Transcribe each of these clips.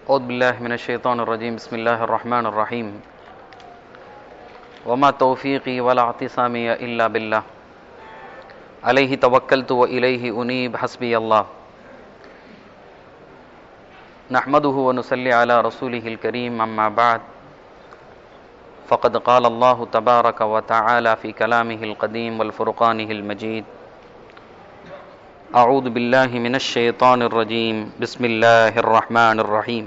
أعوذ بالله من الشيطان الرجيم بسم الله الرحمن الرحيم وما توفيقي ولا اعتصامي إلا بالله عليه توكلت وإليه أنيب حسبي الله نحمده ونصلي على رسوله الكريم أما بعد فقد قال الله تبارك وتعالى في كلامه القديم والفرقانه المجيد أعوذ بالله من الشيطان الرجيم بسم الله الرحمن الرحيم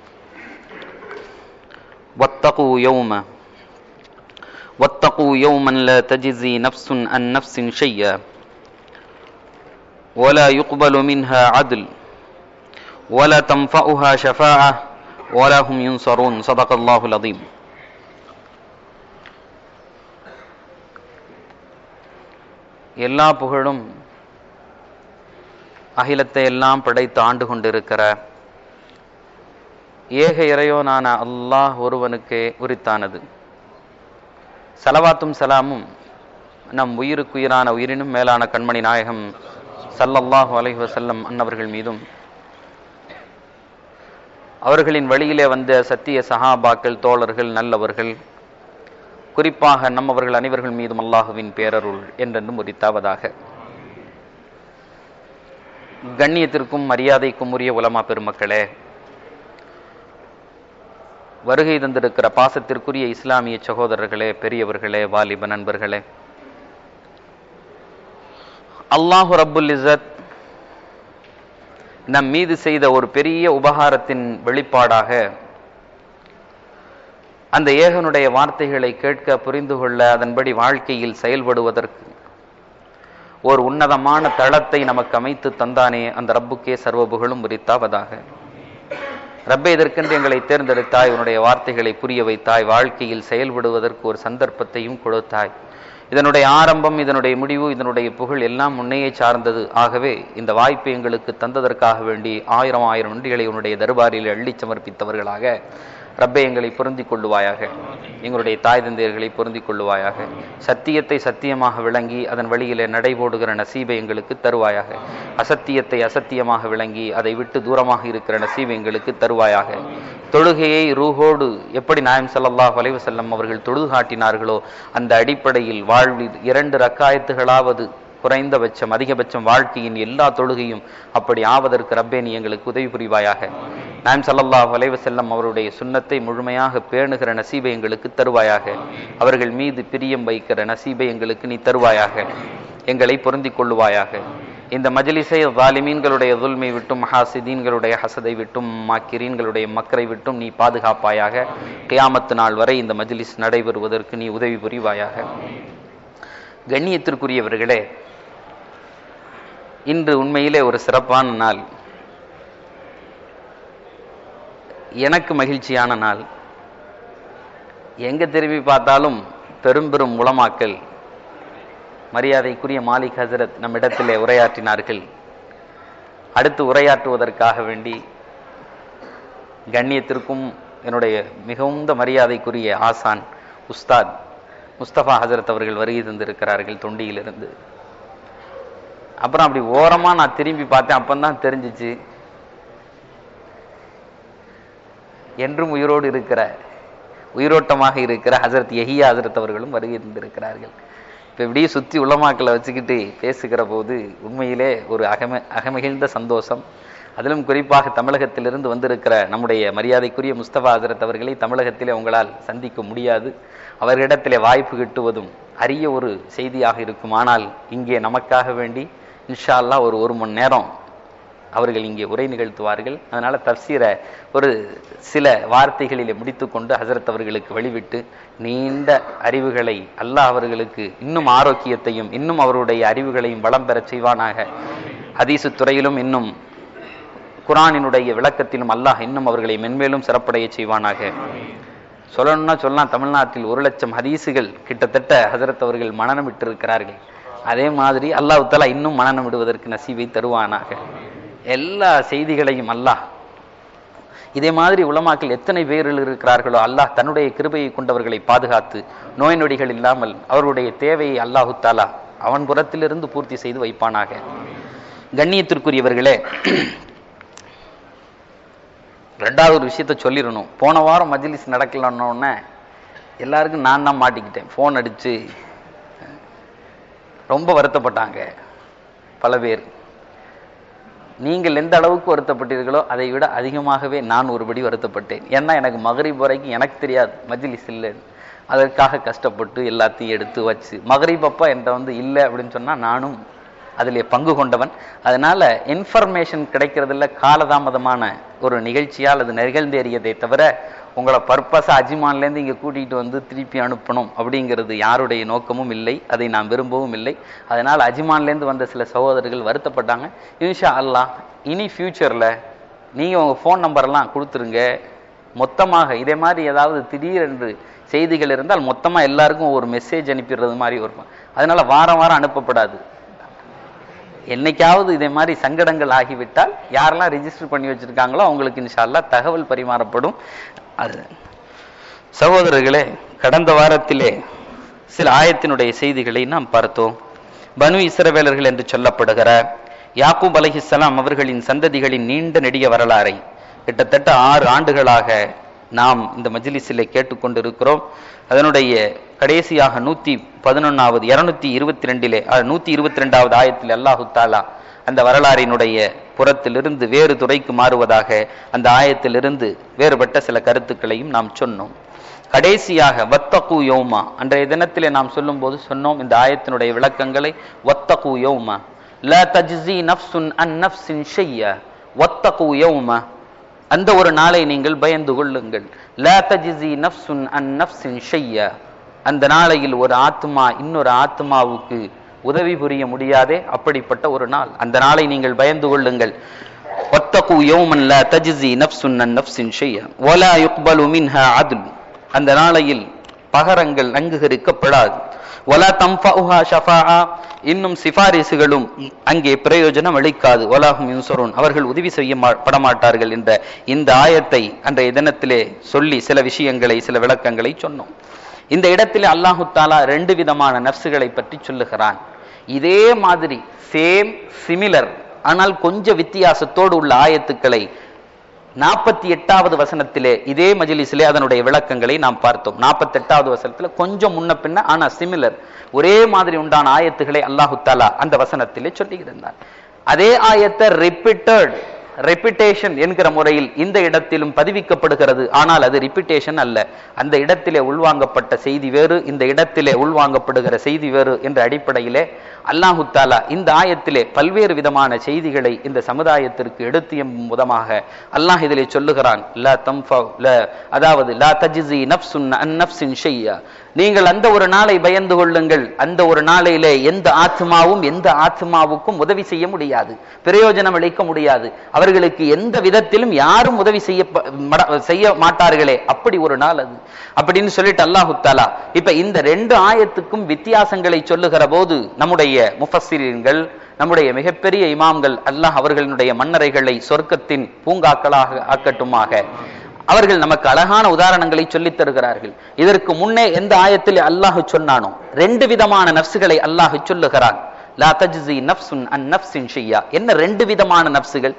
واتقوا يوما واتقوا يوما لا تجزي نفس عن نفس شيئا ولا يقبل منها عدل ولا تنفعها شفاعة ولا هم ينصرون صدق الله العظيم எல்லா புகழும் அகிலத்தை எல்லாம் படைத்து ஆண்டு கொண்டிருக்கிற ஏக இறையோனான அல்லாஹ் ஒருவனுக்கே உரித்தானது சலவாத்தும் சலாமும் நம் உயிருக்குயிரான உயிரினும் மேலான கண்மணி நாயகம் சல்லல்லாஹு அலைஹி வஸல்லம் அன்னவர்கள் மீதும் அவர்களின் வழியிலே வந்த சத்திய சஹாபாக்கள் தோழர்கள் நல்லவர்கள் குறிப்பாக நம்மவர்கள் அனைவர்கள் மீதும் அல்லாஹுவின் பேரருள் என்றென்றும் உரித்தாவதாக கண்ணியத்திற்கும் மரியாதைக்கும் உரிய உலமா பெருமக்களே வருகை தந்திருக்கிற பாசத்திற்குரிய இஸ்லாமிய சகோதரர்களே பெரியவர்களே வாலிப நண்பர்களே அல்லாஹு ரப்புல் இசத் நம் மீது செய்த ஒரு பெரிய உபகாரத்தின் வெளிப்பாடாக அந்த ஏகனுடைய வார்த்தைகளை கேட்க புரிந்து கொள்ள அதன்படி வாழ்க்கையில் செயல்படுவதற்கு ஒரு உன்னதமான தளத்தை நமக்கு அமைத்து தந்தானே அந்த ரப்புக்கே சர்வ புகழும் உரித்தாவதாக ரப்பே இதற்கென்று எங்களை தேர்ந்தெடுத்தாய் உன்னுடைய வார்த்தைகளை புரிய வைத்தாய் வாழ்க்கையில் செயல்படுவதற்கு ஒரு சந்தர்ப்பத்தையும் கொடுத்தாய் இதனுடைய ஆரம்பம் இதனுடைய முடிவு இதனுடைய புகழ் எல்லாம் முன்னையே சார்ந்தது ஆகவே இந்த வாய்ப்பை எங்களுக்கு தந்ததற்காக வேண்டி ஆயிரம் ஆயிரம் நன்றிகளை உன்னுடைய தர்பாரில் அள்ளி சமர்ப்பித்தவர்களாக ரப்பே எங்களை பொருந்திக் கொள்ளுவாயாக எங்களுடைய தாய் தந்தையர்களை பொருந்திக் கொள்ளுவாயாக சத்தியத்தை சத்தியமாக விளங்கி அதன் வழியிலே நடைபோடுகிற நசீபை எங்களுக்கு தருவாயாக அசத்தியத்தை அசத்தியமாக விளங்கி அதை விட்டு தூரமாக இருக்கிற நசீபை எங்களுக்கு தருவாயாக தொழுகையை ரூஹோடு எப்படி நாயம் சல்லாஹ் வலைவு செல்லம் அவர்கள் தொழுது காட்டினார்களோ அந்த அடிப்படையில் வாழ்வில் இரண்டு ரக்காயத்துகளாவது குறைந்தபட்சம் அதிகபட்சம் வாழ்க்கையின் எல்லா தொழுகையும் அப்படி ஆவதற்கு ரப்பே நீ எங்களுக்கு உதவி புரிவாயாக நாயம் சல்லல்லாஹ் வலைவ செல்லம் அவருடைய சுண்ணத்தை முழுமையாக பேணுகிற நசீபை எங்களுக்கு தருவாயாக அவர்கள் மீது பிரியம் வைக்கிற நசீபை எங்களுக்கு நீ தருவாயாக எங்களை பொருந்திக் கொள்ளுவாயாக இந்த மஜலிசை வாலிமீன்களுடைய துல்மை விட்டும் ஹாசிதீன்களுடைய ஹசதை விட்டும் மாக்கிரீன்களுடைய மக்கரை விட்டும் நீ பாதுகாப்பாயாக கியாமத்து நாள் வரை இந்த மஜலிஸ் நடைபெறுவதற்கு நீ உதவி புரிவாயாக கண்ணியத்திற்குரியவர்களே இன்று உண்மையிலே ஒரு சிறப்பான நாள் எனக்கு மகிழ்ச்சியான நாள் எங்க திரும்பி பார்த்தாலும் பெரும் பெரும் உளமாக்கல் மரியாதைக்குரிய மாலிக் ஹசரத் நம்மிடத்திலே உரையாற்றினார்கள் அடுத்து உரையாற்றுவதற்காக வேண்டி கண்ணியத்திற்கும் என்னுடைய மிகுந்த மரியாதைக்குரிய ஆசான் உஸ்தாத் முஸ்தபா ஹசரத் அவர்கள் வருகை தந்திருக்கிறார்கள் தொண்டியிலிருந்து அப்புறம் அப்படி ஓரமா நான் திரும்பி பார்த்தேன் அப்பந்தான் தெரிஞ்சிச்சு என்றும் உயிரோடு இருக்கிற உயிரோட்டமாக இருக்கிற ஹசரத் எஹியா ஹசரத் அவர்களும் வருகை தந்திருக்கிறார்கள் இப்போ இப்படியே சுற்றி உள்ளமாக்களை வச்சுக்கிட்டு பேசுகிற போது உண்மையிலே ஒரு அகம அகமகிழ்ந்த சந்தோஷம் அதிலும் குறிப்பாக தமிழகத்திலிருந்து வந்திருக்கிற நம்முடைய மரியாதைக்குரிய முஸ்தபா ஹசரத் அவர்களை தமிழகத்திலே உங்களால் சந்திக்க முடியாது அவர்களிடத்திலே வாய்ப்பு கிட்டுவதும் அரிய ஒரு செய்தியாக இருக்கும் ஆனால் இங்கே நமக்காக வேண்டி இன்ஷா அல்லா ஒரு ஒரு மணி நேரம் அவர்கள் இங்கே உரை நிகழ்த்துவார்கள் அதனால தப்சீரை ஒரு சில வார்த்தைகளிலே முடித்துக்கொண்டு ஹசரத் அவர்களுக்கு வழிவிட்டு நீண்ட அறிவுகளை அல்லாஹ் அவர்களுக்கு இன்னும் ஆரோக்கியத்தையும் இன்னும் அவருடைய அறிவுகளையும் வளம் பெறச் செய்வானாக ஹதீசு துறையிலும் இன்னும் குரானினுடைய விளக்கத்திலும் அல்லாஹ் இன்னும் அவர்களை மென்மேலும் சிறப்படைய செய்வானாக சொல்லணும்னா சொல்லலாம் தமிழ்நாட்டில் ஒரு லட்சம் ஹதீசுகள் கிட்டத்தட்ட ஹசரத் அவர்கள் மனநம் விட்டிருக்கிறார்கள் அதே மாதிரி அல்லாஹ் தலா இன்னும் மனநம் விடுவதற்கு நசீவை தருவானாக எல்லா செய்திகளையும் அல்லாஹ் இதே மாதிரி உலமாக்கள் எத்தனை பேரில் இருக்கிறார்களோ அல்லாஹ் தன்னுடைய கிருபையை கொண்டவர்களை பாதுகாத்து நோய் நொடிகள் இல்லாமல் அவருடைய தேவையை அல்லாஹு தாலா அவன் புறத்திலிருந்து பூர்த்தி செய்து வைப்பானாக கண்ணியத்திற்குரியவர்களே ரெண்டாவது ஒரு விஷயத்த சொல்லிடணும் போன வாரம் மஜ்லிஸ் நடக்கலன்ன உடனே எல்லாருக்கும் நான் தான் மாட்டிக்கிட்டேன் ஃபோன் அடிச்சு ரொம்ப வருத்தப்பட்டாங்க பல பேர் நீங்கள் எந்த அளவுக்கு வருத்தப்பட்டீர்களோ அதை விட அதிகமாகவே நான் ஒருபடி வருத்தப்பட்டேன் ஏன்னா எனக்கு மகரிப் வரைக்கும் எனக்கு தெரியாது மஜ்லிஸ் இல்லைன்னு அதற்காக கஷ்டப்பட்டு எல்லாத்தையும் எடுத்து வச்சு மகரிப் அப்பா என்கிட்ட வந்து இல்லை அப்படின்னு சொன்னா நானும் அதிலே பங்கு கொண்டவன் அதனால இன்ஃபர்மேஷன் கிடைக்கிறதுல காலதாமதமான ஒரு நிகழ்ச்சியால் அது நிகழ்ந்தேறியதை தவிர உங்களை பர்பஸா அஜிமான்லேருந்து இங்கே கூட்டிகிட்டு வந்து திருப்பி அனுப்பணும் அப்படிங்கிறது யாருடைய நோக்கமும் இல்லை அதை நாம் விரும்பவும் இல்லை அதனால் அஜிமான்லேருந்து வந்த சில சகோதரர்கள் வருத்தப்பட்டாங்க இன்ஷா அல்லாஹ் இனி ஃபியூச்சரில் நீங்கள் உங்கள் ஃபோன் நம்பர்லாம் கொடுத்துருங்க மொத்தமாக இதே மாதிரி ஏதாவது திடீரென்று செய்திகள் இருந்தால் மொத்தமாக எல்லாருக்கும் ஒரு மெசேஜ் அனுப்பிடுறது மாதிரி இருக்கும் அதனால வாரம் வாரம் அனுப்பப்படாது என்னைக்காவது இதே மாதிரி சங்கடங்கள் ஆகிவிட்டால் யாரெல்லாம் ரெஜிஸ்டர் பண்ணி வச்சிருக்காங்களோ அவங்களுக்கு இன்ஷால்லா தகவல் பரிமாறப்படும் அது சகோதரர்களே கடந்த வாரத்திலே சில ஆயத்தினுடைய செய்திகளை நாம் பார்த்தோம் பனு இஸ்ரவேலர்கள் என்று சொல்லப்படுகிற யாக்கூப் அலைஹிஸ்ஸலாம் அவர்களின் சந்ததிகளின் நீண்ட நெடிய வரலாறை கிட்டத்தட்ட ஆறு ஆண்டுகளாக நாம் இந்த மஜ்லிஸிலே கேட்டுக்கொண்டிருக்கிறோம் அதனுடைய கடைசியாக நூத்தி பதினொன்னாவது இருநூத்தி இருபத்தி ரெண்டிலே நூத்தி இருபத்தி ரெண்டாவது ஆயத்தில் அல்லாஹு தாலா அந்த வரலாறினுடைய புறத்திலிருந்து வேறு துறைக்கு மாறுவதாக அந்த ஆயத்திலிருந்து வேறுபட்ட சில கருத்துக்களையும் நாம் சொன்னோம் கடைசியாக வத்தகு யோமா அன்றைய தினத்திலே நாம் சொல்லும்போது சொன்னோம் இந்த ஆயத்தினுடைய விளக்கங்களை வத்தகு யோமா ல தஜ்ஸி நஃப்சுன் அன் நஃப்ஸின் ஷைய வத்தகு யோமா அந்த ஒரு நாளை நீங்கள் பயந்து கொள்ளுங்கள் ல தஜ்ஸி நஃப்சுன் அன் நஃப்ஸின் ஷைய அந்த நாளையில் ஒரு ஆத்மா இன்னொரு ஆத்மாவுக்கு உதவி புரிய முடியாதே அப்படிப்பட்ட ஒரு நாள் அந்த நாளை நீங்கள் பயந்து கொள்ளுங்கள் واتقوا يوما لا تجزي نفس عن نفس شيئا ولا يقبل منها عدل அந்த நாளையில் பகரங்கள் அங்கீகரிக்கப்படாது வலா தம்ஃபுஹா ஷஃபாஆ இன்னும் சிபாரிசுகளும் அங்கே பிரயோஜனம் அளிக்காது வலாஹும் யுன்சருன் அவர்கள் உதவி செய்ய மா- படமாட்டார்கள் என்ற இந்த ஆயத்தை அன்றைய தினத்திலே சொல்லி சில விஷயங்களை சில விளக்கங்களை சொன்னோம் இந்த இடத்திலே அல்லாஹு தாலா ரெண்டு விதமான நப்சுகளை பற்றி சொல்லுகிறான் இதே மாதிரி சேம் சிமிலர் ஆனால் கொஞ்சம் வித்தியாசத்தோடு உள்ள ஆயத்துக்களை நாற்பத்தி எட்டாவது வசனத்திலே இதே மஜ்லிஸிலே அதனுடைய விளக்கங்களை நாம் பார்த்தோம் நாற்பத்தி எட்டாவது வசனத்துல கொஞ்சம் முன்ன பின்ன ஆனா சிமிலர் ஒரே மாதிரி உண்டான ஆயத்துக்களை அல்லாஹு தாலா அந்த வசனத்திலே சொல்லி இருந்தார் அதே ஆயத்தை ரிப்பீட்டட் ரெப்பிட்டேஷன் என்கிற முறையில் இந்த இடத்திலும் பதிவிக்கப்படுகிறது ஆனால் அது ரிப்பிட்டேஷன் அல்ல அந்த இடத்திலே உள்வாங்கப்பட்ட செய்தி வேறு இந்த இடத்திலே உள்வாங்கப்படுகிற செய்தி வேறு என்ற அடிப்படையிலே அல்லாஹு தாலா இந்த ஆயத்திலே பல்வேறு விதமான செய்திகளை இந்த சமுதாயத்திற்கு எடுத்து விதமாக அல்லாஹ் இதிலே சொல்லுகிறான் லா தம்ஃபா ல அதாவது லா தஜ்ஸி நஃப்சுன் அன் நஃப்ஸின் ஷையா நீங்கள் அந்த ஒரு நாளை பயந்து கொள்ளுங்கள் அந்த ஒரு நாளையிலே எந்த ஆத்மாவும் எந்த ஆத்மாவுக்கும் உதவி செய்ய முடியாது பிரயோஜனம் அளிக்க முடியாது அவர்களுக்கு எந்த விதத்திலும் யாரும் உதவி செய்ய செய்ய மாட்டார்களே அப்படி ஒரு நாள் அது அப்படின்னு சொல்லிட்டு அல்லாஹு தாலா இப்ப இந்த ரெண்டு ஆயத்துக்கும் வித்தியாசங்களை சொல்லுகிற போது நம்முடைய முஃபஸ்ஸிரீன்கள் நம்முடைய மிகப்பெரிய இமாம்கள் அல்லாஹ் அவர்களுடைய மன்னரைகளை சொர்க்கத்தின் பூங்காக்களாக ஆக்கட்டுமாக அவர்கள் நமக்கு அழகான உதாரணங்களை சொல்லித் தருகிறார்கள் இதற்கு முன்னே எந்த ஆயத்தில் அல்லாஹ் சொன்னானோ ரெண்டு விதமான நப்சுகளை அல்லாஹ் சொல்லுகிறான் லா தஜ்ஸி நஃப்சுன் அன் நஃப்ஸின் ஷையா என்ன ரெண்டு விதமான நப்சுகள்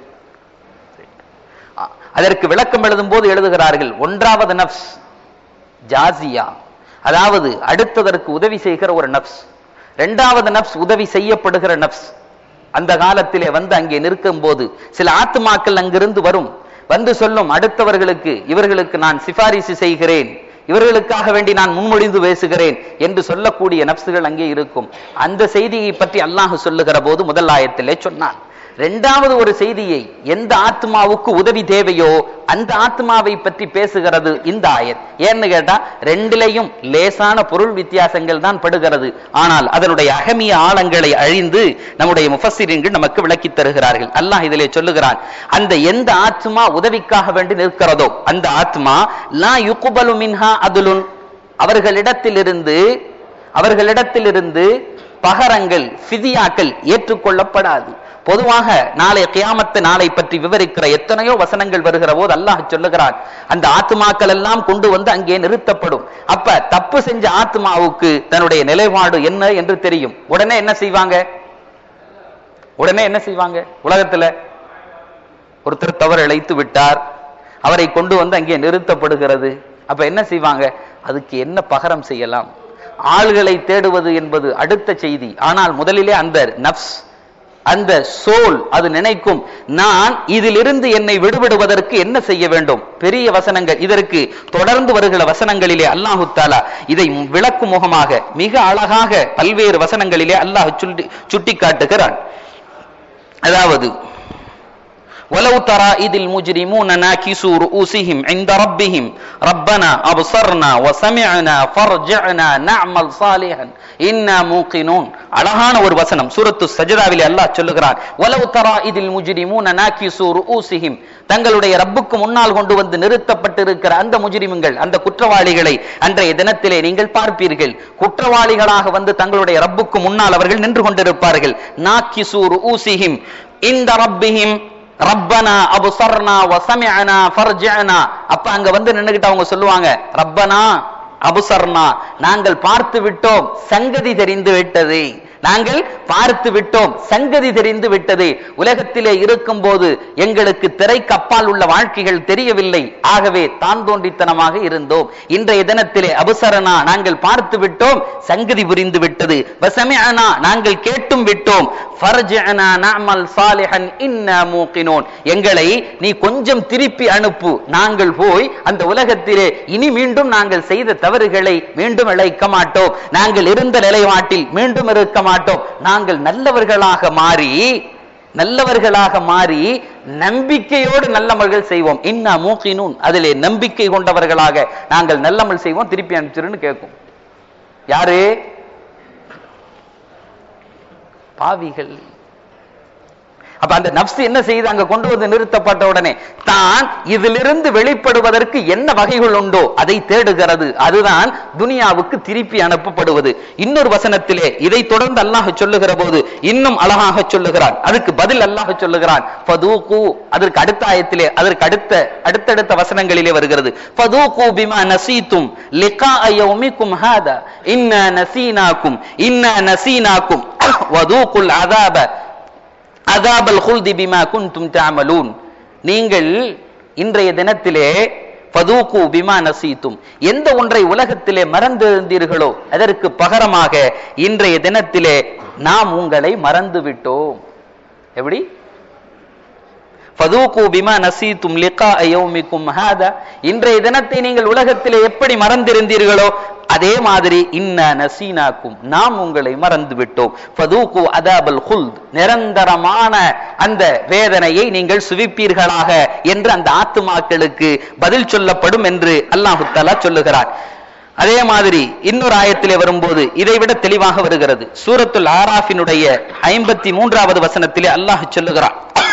அ- அதற்கு விளக்கம் எழுதும் போது எழுதுகிறார்கள் ஒன்றாவது நப்ஸ் ஜாசியா அதாவது அடுத்ததற்கு உதவி செய்கிற ஒரு நப்ஸ் இரண்டாவது நப்ஸ் உதவி செய்யப்படுகிற நப்ஸ் அந்த காலத்திலே வந்து அங்கே நிற்கும் போது சில ஆத்துமாக்கள் அங்கிருந்து வரும் வந்து சொல்லும் அடுத்தவர்களுக்கு இவர்களுக்கு நான் சிபாரிசு செய்கிறேன் இவர்களுக்காக வேண்டி நான் முன்மொழிந்து பேசுகிறேன் என்று சொல்லக்கூடிய நப்சுகள் அங்கே இருக்கும் அந்த செய்தியை பற்றி அல்லாஹ் சொல்லுகிற போது முதல் ஆயத்திலே சொன்னான் இரண்டாவது ஒரு செய்தியை எந்த ஆத்மாவுக்கு உதவி தேவையோ அந்த ஆத்மாவை பற்றி பேசுகிறது இந்த ஆயத் ஏன்னு கேட்டா ரெண்டிலையும் லேசான பொருள் வித்தியாசங்கள் தான் படுகிறது ஆனால் அதனுடைய அகமிய ஆழங்களை அழிந்து நம்முடைய முஃபஸ்ஸிரீன்கள் நமக்கு விளக்கித் தருகிறார்கள் அல்லாஹ் இதிலே சொல்லுகிறான் அந்த எந்த ஆத்மா உதவிக்காக வேண்டி நிற்கிறதோ அந்த ஆத்மா லா யுக்குபலு மின்ஹா அதுலுன் அவர்களிடத்திலிருந்து அவர்களிடத்திலிருந்து பகரங்கள் ஃபிதியாக்கள் ஏற்றுக்கொள்ளப்படாது பொதுவாக நாளை கியாமத்து நாளை பற்றி விவரிக்கிற எத்தனையோ வசனங்கள் வருகிற போது அல்லாஹ் சொல்லுகிறான் அந்த ஆத்மாக்கள் எல்லாம் கொண்டு வந்து அங்கே நிறுத்தப்படும் அப்ப தப்பு செஞ்ச ஆத்மாவுக்கு தன்னுடைய நிலைப்பாடு என்ன என்று தெரியும் உடனே என்ன செய்வாங்க உடனே என்ன செய்வாங்க உலகத்துல ஒருத்தர் தவறு இழைத்து விட்டார் அவரை கொண்டு வந்து அங்கே நிறுத்தப்படுகிறது அப்ப என்ன செய்வாங்க அதுக்கு என்ன பகரம் செய்யலாம் ஆள்களை தேடுவது என்பது அடுத்த செய்தி ஆனால் முதலிலே அந்த நப்ஸ் அந்த சோல் அது நினைக்கும் நான் இதிலிருந்து என்னை விடுபடுவதற்கு என்ன செய்ய வேண்டும் பெரிய வசனங்கள் இதற்கு தொடர்ந்து வருகிற வசனங்களிலே அல்லாஹு தாலா இதை விளக்கும் முகமாக மிக அழகாக பல்வேறு வசனங்களிலே அல்லாஹ் சுட்டி சுட்டி காட்டுகிறான் அதாவது ولو ترى إذ المجرمون ناكسوا رؤوسهم عند ربهم ربنا أبصرنا وسمعنا فرجعنا نعمل صالحا إنا موقنون அழகான ஒரு வசனம் சூரத்து சஜதாவிலே அல்லாஹ் சொல்லுகிறான் வலவு தரா இதில் முஜிரிமூன நாக்கிசு ரூசிஹிம் தங்களுடைய ரப்புக்கு முன்னால் கொண்டு வந்து நிறுத்தப்பட்டிருக்கிற அந்த முஜிரிமுங்கள் அந்த குற்றவாளிகளை அன்றைய தினத்திலே நீங்கள் பார்ப்பீர்கள் குற்றவாளிகளாக வந்து தங்களுடைய ரப்புக்கு முன்னால் அவர்கள் நின்று கொண்டிருப்பார்கள் நாக்கிசு ரூசிஹிம் இந்த ரப்பிஹிம் ரப்பனா அபுசர்னா வசமிஅனா ஃபர்ஜிஅனா அப்ப அங்க வந்து நின்னுகிட்டு அவங்க சொல்லுவாங்க ரப்பனா அபுசர்னா நாங்கள் பார்த்து விட்டோம் சங்கதி தெரிந்து விட்டது நாங்கள் பார்த்து விட்டோம் சங்கதி தெரிந்து விட்டது உலகத்திலே இருக்கும் போது எங்களுக்கு திரைக்கு அப்பால் உள்ள வாழ்க்கைகள் தெரியவில்லை ஆகவே தான் தோன்றித்தனமாக இருந்தோம் இன்றைய தினத்திலே அபுசரனா நாங்கள் பார்த்து விட்டோம் சங்கதி புரிந்து விட்டது வசமிஅனா நாங்கள் கேட்டும் விட்டோம் ஃபர்ஜிஅனா நஅமல் சாலிஹன் இன்னா மூகினூன் எங்களை நீ கொஞ்சம் திருப்பி அனுப்பு நாங்கள் போய் அந்த உலகத்திலே இனி மீண்டும் நாங்கள் செய்த தவறுகளை மீண்டும் இழைக்க மாட்டோம் நாங்கள் இருந்த நிலைப்பாட்டில் மீண்டும் இருக்க மாட்டோம் நாங்கள் நல்லவர்களாக மாறி நல்லவர்களாக மாறி நம்பிக்கையோடு நல்லமல்கள் செய்வோம் இன்னா மூக்கினூன் அதிலே நம்பிக்கை கொண்டவர்களாக நாங்கள் நல்லமல் செய்வோம் திருப்பி அனுப்பிச்சிருன்னு கேட்கும் யாரு பாவிகள் அப்ப அந்த நப்சு என்ன செய்து அங்க கொண்டு வந்து நிறுத்தப்பட்ட உடனே தான் இதிலிருந்து வெளிப்படுவதற்கு என்ன வகைகள் உண்டோ அதை தேடுகிறது அதுதான் துனியாவுக்கு திருப்பி அனுப்பப்படுவது இன்னொரு வசனத்திலே இதை தொடர்ந்து அல்லாஹ் சொல்லுகிற போது இன்னும் அழகாக சொல்லுகிறான் அதுக்கு பதில் அல்லாஹ் சொல்லுகிறான் ஃபதூகு அதற்கு அடுத்த ஆயத்திலே அதற்கு அடுத்த அடுத்தடுத்த வசனங்களிலே வருகிறது ஃபதூகு பிமா நசீதும் லிகா யௌமிக்கும் ஹாதா இன்னா நசீனாக்கும் இன்னா நசீனாக்கும் வதூகுல் அதாப அதாபல் ஹுல்தி பிமா குன்தும் தஅமலூன் நீங்கள் இன்றைய தினத்திலே ஃபதூகு பிமா நசீத்தும் எந்த ஒன்றை உலகத்திலே மறந்திருந்தீர்களோ அதற்கு பகரமாக இன்றைய தினத்திலே நாம் உங்களை மறந்து விட்டோம் எப்படி ஃபதூகு பிமா நசீத்தும் லிகா யௌமிக்கும் ஹாதா இன்றைய தினத்தை நீங்கள் உலகத்திலே எப்படி மறந்திருந்தீர்களோ அதே மாதிரி இன்ன நசீனாக்கும் நாம் உங்களை மறந்து விட்டோம் ஃபதூகு அதாபல் ஹுல்த் நிரந்தரமான அந்த வேதனையை நீங்கள் சுவிப்பீர்களாக என்று அந்த ஆத்துமாக்களுக்கு பதில் சொல்லப்படும் என்று அல்லாஹு தஆலா சொல்லுகிறார் அதே மாதிரி இன்னொரு ஆயத்திலே வரும்போது இதை விட தெளிவாக வருகிறது சூரத்துல் ஆராஃபினுடைய ஐம்பத்தி மூன்றாவது வசனத்திலே அல்லாஹ் சொல்லுகிறான்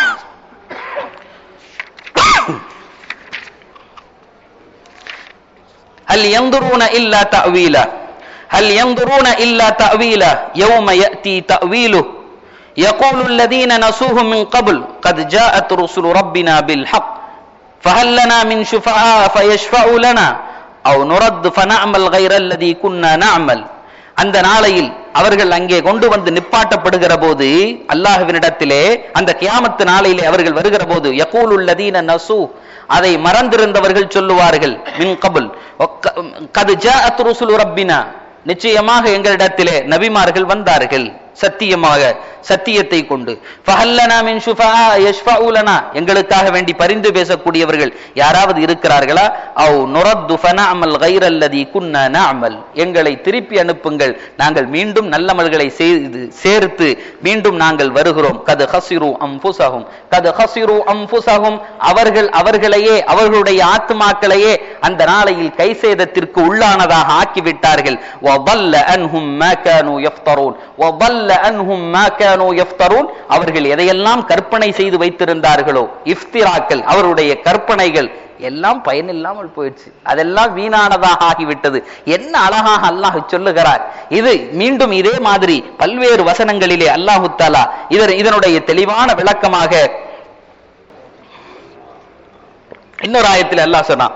هل ينظرون إلا تأويله هل ينظرون إلا تأويله يوم يأتي تأويله يقول الذين نسوه من قبل قد جاءت رسل ربنا بالحق فهل لنا من شفعاء فيشفعوا لنا أو نرد فنعمل غير الذي كنا نعمل அந்த நாளையில் அவர்கள் அங்கே கொண்டு வந்து நிப்பாட்டப்படுகிற போது அல்லாஹுவினிடத்திலே அந்த கியாமத்து நாளையிலே அவர்கள் வருகிற போது யகூலுல்லதீன நசு அதை மறந்திருந்தவர்கள் சொல்லுவார்கள் மின் கபுல் கது ஜாஅத் ருசுலு ரப்பினா நிச்சயமாக எங்களிடத்திலே நபிமார்கள் வந்தார்கள் சத்தியமாக சத்தியத்தை கொண்டு ஃபஹல்லனா மின் ஷுஃபஆ யஷ்ஃபஉ லனா எங்களுக்காக வேண்டி பரிந்து பேசக்கூடியவர்கள் யாராவது இருக்கிறார்களா அவ் நுரத்து ஃபனஅமல் கைரல்லதி குன்னா நஅமல் எங்களை திருப்பி அனுப்புங்கள் நாங்கள் மீண்டும் நல்லமல்களை செய்து சேர்த்து மீண்டும் நாங்கள் வருகிறோம் கது ஹசிரு அம்புசகும் கது ஹசிரு அம்புசகும் அவர்கள் அவர்களையே அவர்களுடைய ஆத்மாக்களையே அந்த நாளையில் கை சேதத்திற்கு உள்ளானதாக ஆக்கிவிட்டார்கள் وضل عنهم ما كانوا يفترون وضل عنهم ما كانوا يفترون அவர்கள் எதையெல்லாம் கற்பனை செய்து வைத்திருந்தார்களோ இஃப்திராக்கள் அவருடைய கற்பனைகள் எல்லாம் பயனில்லாமல் போயிடுச்சு அதெல்லாம் வீணானதாக ஆகிவிட்டது என்ன அழகாக அல்லாஹ் சொல்லுகிறார் இது மீண்டும் இதே மாதிரி பல்வேறு வசனங்களிலே அல்லாஹு தாலா இதன் இதனுடைய தெளிவான விளக்கமாக இன்னொரு ஆயத்தில் அல்லாஹ் சொன்னான்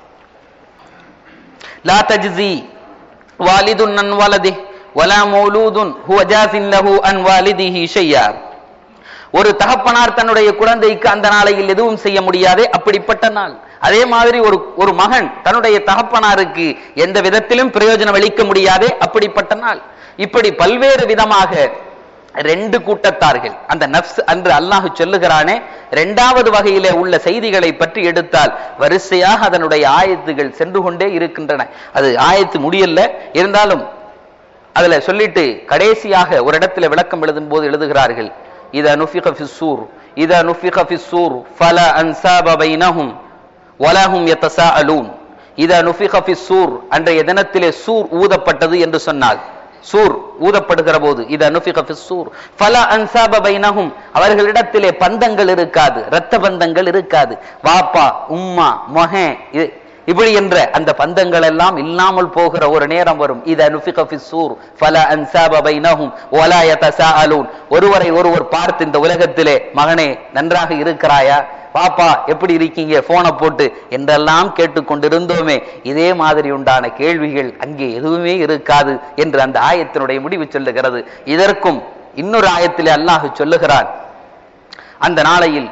லா தஜ்ஸி வாலிதுன் அன் வலதிஹ் ولا مولود هو جاز له عن والده شيئا ஒரு தகப்பனார் தன்னுடைய குழந்தைக்கு அந்த நாளையில் எதுவும் செய்ய முடியாதே அப்படிப்பட்ட நாள் அதே மாதிரி ஒரு ஒரு மகன் தன்னுடைய தகப்பனாருக்கு எந்த விதத்திலும் பிரயோஜனம் அளிக்க முடியாதே அப்படிப்பட்ட நாள் இப்படி பல்வேறு விதமாக ரெண்டு கூட்டத்தார்கள் அந்த நப்ஸ் அன்று அல்லாஹ் சொல்லுகிறானே இரண்டாவது வகையிலே உள்ள செய்திகளை பற்றி எடுத்தால் வரிசையாக அதனுடைய ஆயத்துகள் சென்று கொண்டே இருக்கின்றன அது ஆயத்து முடியல இருந்தாலும் அதுல சொல்லிட்டு கடைசியாக ஒரு இடத்துல விளக்கம் எழுதும் போது எழுதுகிறார்கள் இத நுஃபிக ஃபிஸ்ஸூர் இத நுஃபிக ஃபிஸ்ஸூர் ஃபல அன்சாப பைனஹும் வலஹும் யத்தசாஅலூன் இத நுஃபிக ஃபிஸ்ஸூர் அன்றைய தினத்திலே சூர் ஊதப்பட்டது என்று சொன்னால் சூர் ஊதப்படுகிற போது இத நுஃபிக ஃபிஸ்ஸூர் ஃபல அன்சாப பைனஹும் அவர்களிடத்திலே பந்தங்கள் இருக்காது இரத்த பந்தங்கள் இருக்காது வாப்பா உம்மா மொஹே இது இப்படி என்ற அந்த பந்தங்கள் எல்லாம் இல்லாமல் போகிற ஒரு நேரம் வரும் இத நுஃபிக ஃபிஸ்ஸூர் ஃபல அன்சாப பைனஹும் வலா யதசாஅலூன் ஒருவரை ஒருவர் பார்த்து இந்த உலகத்திலே மகனே நன்றாக இருக்கிறாயா பாப்பா எப்படி இருக்கீங்க போனை போட்டு என்றெல்லாம் கேட்டுக்கொண்டிருந்தோமே இதே மாதிரி உண்டான கேள்விகள் அங்கே எதுவுமே இருக்காது என்று அந்த ஆயத்தினுடைய முடிவு சொல்லுகிறது இதற்கும் இன்னொரு ஆயத்திலே அல்லாஹ் சொல்லுகிறான் அந்த நாளையில்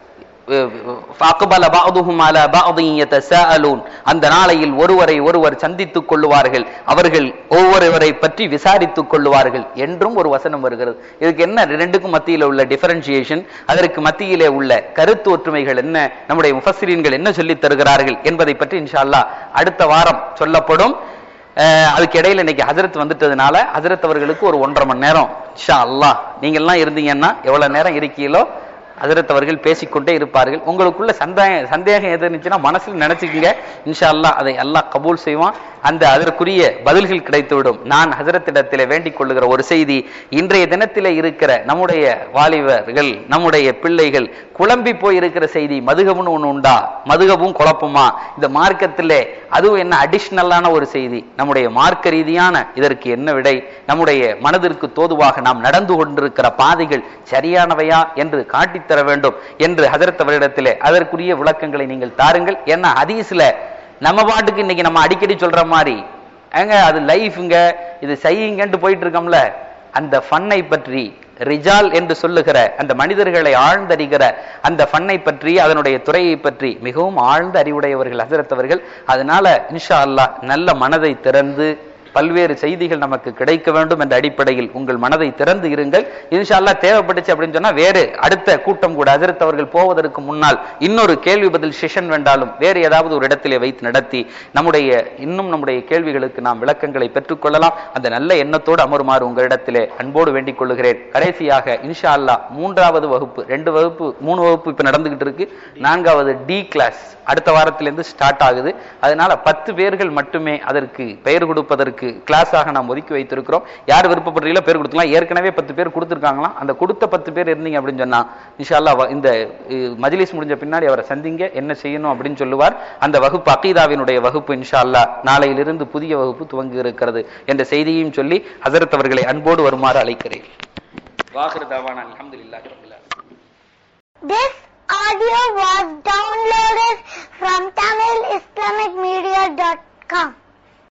فَأَقْبَلَ بَعْضُهُمْ عَلَى بَعْضٍ يَتَسَاءَلُونَ அந்த நாளையில் ஒருவரை ஒருவர் சந்தித்துக் கொள்ளுவார்கள் அவர்கள் ஒவ்வொருவரை பற்றி விசாரித்துக் கொள்ளுவார்கள் என்றும் ஒரு வசனம் வருகிறது இதுக்கு என்ன ரெண்டுக்கும் மத்தியில உள்ள டிஃபரன்சியேஷன் அதற்கு மத்தியிலே உள்ள கருத்து ஒற்றுமைகள் என்ன நம்முடைய முஃபஸ்ஸிரீன்கள் என்ன சொல்லித் தருகிறார்கள் என்பதை பற்றி இன்ஷா அல்லாஹ் அடுத்த வாரம் சொல்லப்படும் அஹ் அதுக்கு இடையில இன்னைக்கு ஹஜரத் வந்துட்டதுனால ஹஜரத் அவர்களுக்கு ஒரு ஒன்றரை மணி நேரம் இன்ஷா அல்லாஹ் நீங்க எல்லாம் இருந்தீங்கன்னா எவ்வளவு நேரம் இருக்கீங்களோ ஹஜரத் அவர்கள் பேசிக்கொண்டே இருப்பார்கள் உங்களுக்குள்ள சந்தேகம் சந்தேகம் எது இருந்துச்சுன்னா மனசுல நினைச்சுக்கங்க இன்ஷா அல்லாஹ் அதை அல்லாஹ் கபூல் செய்வான் அந்த அதற்குரிய பதில்கள் கிடைத்துவிடும் நான் ஹஜரத்திடத்திலே வேண்டிக் கொள்ளுகிற ஒரு செய்தி இன்றைய தினத்திலே இருக்கிற நம்முடைய வாலிபர்கள் நம்முடைய பிள்ளைகள் குழம்பி போய் இருக்கிற செய்தி மதுகம்னு ஒண்ணு உண்டா மதுகமும் குழப்பமா இந்த மார்க்கத்திலே அதுவும் என்ன அடிஷ்னலான ஒரு செய்தி நம்முடைய மார்க்க ரீதியான இதற்கு என்ன விடை நம்முடைய மனதிற்கு தோதுவாக நாம் நடந்து கொண்டிருக்கிற பாதைகள் சரியானவையா என்று காட்டித்தர வேண்டும் என்று ஹஜரத் அவரிடத்திலே அதற்குரிய விளக்கங்களை நீங்கள் தாருங்கள் ஏன்னா ஹதீஸ்ல நம்ம பாட்டுக்கு இன்னைக்கு நம்ம அடிக்கடி சொல்ற மாதிரி ஏங்க அது லைஃப்ங்க இது செய்யுங்கன்ட்டு போயிட்டு இருக்கோம்ல அந்த ஃபன்னை பற்றி ரிஜால் என்று சொல்லுகிற அந்த மனிதர்களை ஆழ்ந்தறிகிற அந்த ஃபன்னை பற்றி அதனுடைய துறையை பற்றி மிகவும் ஆழ்ந்த அறிவுடையவர்கள் ஹசரத்தவர்கள் அதனால இன்ஷா அல்லாஹ் நல்ல மனதை திறந்து பல்வேறு செய்திகள் நமக்கு கிடைக்க வேண்டும் என்ற அடிப்படையில் உங்கள் மனதை திறந்து இருங்கள் இன்ஷா அல்லாஹ் தேவைப்பட்டுச்சு அப்படின்னு சொன்னா வேறு அடுத்த கூட்டம் கூட ஹஜரத் அவர்கள் போவதற்கு முன்னால் இன்னொரு கேள்வி பதில் செஷன் வேண்டாலும் வேறு ஏதாவது ஒரு இடத்திலே வைத்து நடத்தி நம்முடைய இன்னும் நம்முடைய கேள்விகளுக்கு நாம் விளக்கங்களை பெற்றுக்கொள்ளலாம் அந்த நல்ல எண்ணத்தோடு அமருமாறு உங்களிடத்திலே அன்போடு வேண்டிக் கொள்ளுகிறேன் கடைசியாக இன்ஷா அல்லாஹ் மூன்றாவது வகுப்பு ரெண்டு வகுப்பு மூணு வகுப்பு இப்ப நடந்துகிட்டு இருக்கு நான்காவது டி கிளாஸ் அடுத்த வாரத்திலிருந்து ஸ்டார்ட் ஆகுது அதனால பத்து பேர்கள் மட்டுமே அதற்கு பெயர் கொடுப்பதற்கு கிளாஸாக நாம் ஒதுக்கி வைத்திருக்கிறோம் யார் விருப்பப்படுறீங்களோ பேர் கொடுத்துக்கலாம் ஏற்கனவே பத்து பேர் கொடுத்துருக்காங்களாம் அந்த கொடுத்த பத்து பேர் இருந்தீங்க அப்படின்னு சொன்னா இன்ஷா அல்லாஹ் வ- இந்த அஹ், மஜ்லிஸ் முடிஞ்ச பின்னாடி அவரை சந்திங்க என்ன செய்யணும் அப்படின்னு சொல்லுவார் அந்த வகுப்பு அகீதாவினுடைய வகுப்பு இன்ஷா அல்லாஹ் நாளையிலிருந்து புதிய வகுப்பு துவங்கி இருக்கிறது என்ற செய்தியையும் சொல்லி ஹசரத் அவர்களை அன்போடு வருமாறு அழைக்கிறேன் வாஹிர் தாவானா அல்ஹம்துலில்லாஹி ரப்பில் ஆலமீன். This audio was downloaded from TamilIslamicMedia.com.